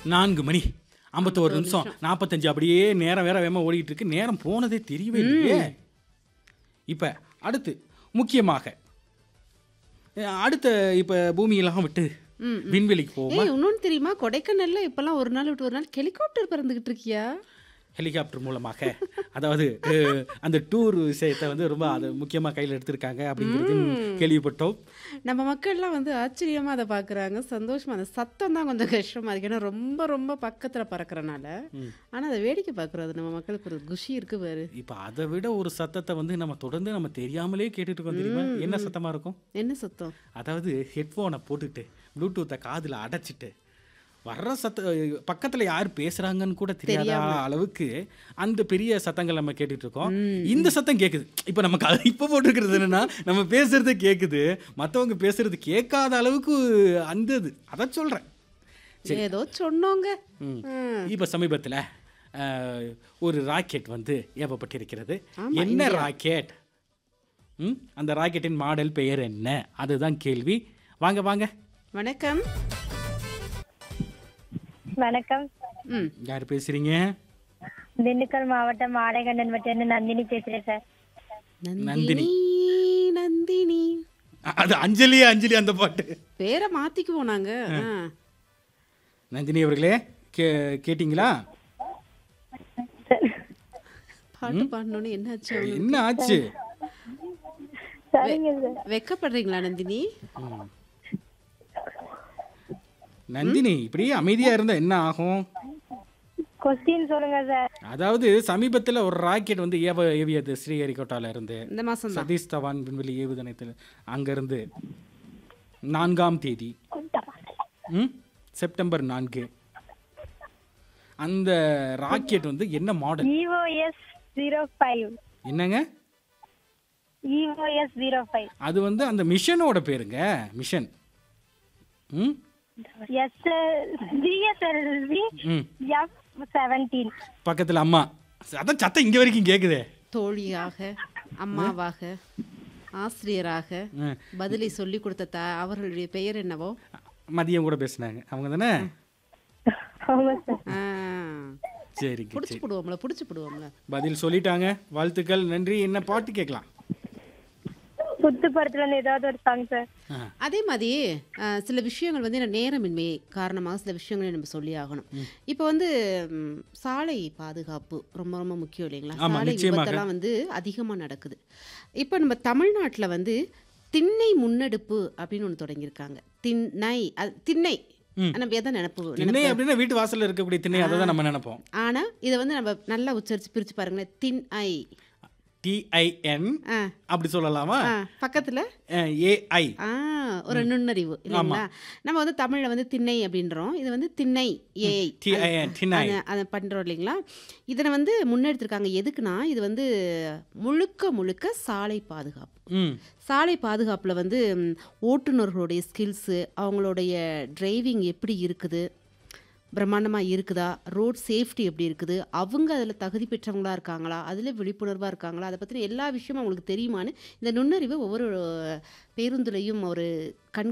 நான்கு மணி ஐம்பத்தோரு நிமிஷம் நாற்பத்தஞ்சு அப்படியே நேரம் வேற வேகமாக ஓடிட்டு இருக்கு நேரம் போனதே தெரியவே இல்லையே இப்போ அடுத்து முக்கியமாக அஹ், அடுத்த இப்போ பூமியெல்லாம் விட்டு ம், விண்வெளிக்கு போவோமா ஏய் இன்னொன்னு தெரியுமா கொடைக்கானல்ல இப்பெல்லாம் ஒரு நாள் விட்டு ஒரு நாள் ஹெலிகாப்டர் பறந்துகிட்டு இருக்கியா ஹெலிகாப்டர் மூலமாக அதாவது அஹ், அந்த டூர் விஷயத்தை வந்து ரொம்ப அது முக்கியமாக கையில் எடுத்திருக்காங்க அப்படிங்கிறது கேள்விப்பட்டோம் நம்ம மக்கள்லாம் வந்து ஆச்சரியமா அதை பார்க்குறாங்க சந்தோஷமா அந்த சத்தம் தான் கொஞ்சம் கஷ்டமா இருக்கு ஏன்னா ரொம்ப ரொம்ப பக்கத்துல பறக்கறனால ஆனா அதை வேடிக்கை பார்க்கறது நம்ம மக்களுக்கு ஒரு குஷி இருக்கு பாரு இப்போ அதை விட ஒரு சத்தத்தை வந்து நம்ம தொடர்ந்து நம்ம தெரியாமலே கேட்டுட்டு இருக்கோம் தெரியுமா என்ன சத்தமாக இருக்கும் என்ன சத்தம் அதாவது ஹெட்ஃபோனை போட்டுட்டு ப்ளூடூத்தை காதில் அடைச்சிட்டு வர்ற சத்த பக்கத்தில் யார் பேசுகிறாங்கன்னு கூட தெரியாத அளவுக்கு அந்த பெரிய சத்தங்கள் நம்ம கேட்டுட்டு இருக்கோம் இந்த சத்தம் கேட்குது இப்போ நமக்கு அது இப்போ போட்டிருக்கிறது என்னன்னா நம்ம பேசுறது கேட்குது மற்றவங்க பேசுறது கேட்காத அளவுக்கு அந்த இது அதை சொல்கிறேன் ஏதோ சொன்னோங்க ம். ம். இப்போ சமீபத்தில் ஒரு ராக்கெட் வந்து ஏவப்பட்டிருக்கிறது என்ன ராக்கெட் ம் அந்த ராக்கெட்டின் மாடல் பெயர் என்ன அதுதான் கேள்வி வாங்க வாங்க வணக்கம் வணக்கம் ம் யார் பேசுறீங்க திண்டுக்கல் மாவட்டம் ஆடைகண்டன் வட்டிலிருந்து நந்தினி பேசுறேன் சார் நந்தினி நந்தினி அ- அது அஞ்சலி அஞ்சலி அந்த பாட்டு பேரை மாத்திக்குவோம் நாங்க ஆ. நந்தினி அவர்களே கே கேட்டிங்களா பாட்டு பாடணும்னு என்னாச்சு அவனுக்கு? என்ன ஆச்சு சரிங்க சார் வெக்கப்படுறீங்களா நந்தினி ம். நந்தினி இப்படியே அமைதியா இருந்தா என்ன ஆகும் கொஸ்டின் சொல்லுங்க சார் அதாவது சமீபத்துல ஒரு ராக்கெட் வந்து ஏவ ஏவியது ஸ்ரீஹரிகோட்டால இருந்து இந்த மாசம் தான் சதீஷ் தவான் விண்வெளி ஏவுதனத்தில் அங்கிருந்து நான்காம் தேதி ம் செப்டம்பர் நான்கு அந்த ராக்கெட் வந்து என்ன மாடல் இஓஎஸ் ஜீரோ ஃபைவ் என்னங்க இஓஎஸ் ஜீரோ ஃபைவ் அது வந்து அந்த மிஷனோட பேருங்க mission hmm yes GSLV hmm F seventeen பக்கத்துல அம்மா அதான் சத்தம் இங்க வரைக்கும் கேக்குதே தோழியாக அம்மாவாக ஆசிரியராக ம். பதிலை சொல்லி கொடுத்த த அவர்களுடைய பெயர் என்னவோ மதியம் கூட பேசுனாங்க அவங்க தானே ஆமா சார் ஆ. சரிங்க புடிச்சு சரி போடுவோம்ல புடிச்சு போடுவோம்ல பதில் சொல்லிட்டாங்க வாழ்த்துக்கள் நன்றி என்ன பாட்டு கேட்கலாம் புத்து படத்துல இருந்து ஏதாவது ஒரு சாங் சார் ஆ, அதே மாதிரி அஹ், சில விஷயங்கள் வந்து நான் நேரமின்மை காரணமாக சில விஷயங்களை நம்ம சொல்லி ஆகணும் இப்போ வந்து ம், சாலை பாதுகாப்பு ரொம்ப ரொம்ப முக்கியம் இல்லைங்களா ஆமா, சாலை நிச்சயமாக. விபத்தெல்லாம் வந்து அதிகமாக நடக்குது இப்போ நம்ம தமிழ்நாட்டில் வந்து திண்ணை முன்னெடுப்பு அப்படின்னு ஒன்று தொடங்கியிருக்காங்க திண்ணை அது திண்ணை நம்ம எதை நினப்பு திண்ணை அப்படின்னா வீட்டு வாசல்ல இருக்கக்கூடிய திண்ணை அதை தான் நம்ம நினைப்போம் ஆனால் இதை வந்து நம்ம நல்லா உச்சரித்து பிரித்து பாருங்களேன் தின் ஐ டிஐஎன் ஆ அப்படி சொல்லலாமா ஆ பக்கத்தில் ஏஐ ஆ ஒரு நுண்ணறிவு இல்லைங்களா நம்ம வந்து தமிழ்ல வந்து திண்ணை அப்படின்றோம் இது வந்து திண்ணை ஏஐ TIN, திண்ணை. அதை பண்ணுறோம் இல்லைங்களா இதனை வந்து முன்னெடுத்திருக்காங்க எதுக்குன்னா இது வந்து முழுக்க முழுக்க சாலை பாதுகாப்பு ம் சாலை பாதுகாப்பில் வந்து ம், ஓட்டுநர்களுடைய ஸ்கில்ஸு அவங்களுடைய டிரைவிங் எப்படி இருக்குது பிரம்மாண்டமாக இருக்குதா ரோட் சேஃப்டி எப்படி இருக்குது அவங்க அதில் தகுதி பெற்றவங்களா இருக்காங்களா அதில் விழிப்புணர்வாக இருக்காங்களா அதை பற்றின எல்லா விஷயமும் அவங்களுக்கு தெரியுமான்னு இந்த நுண்ணறிவை ஒவ்வொரு பேருந்துலையும் ஒரு கண்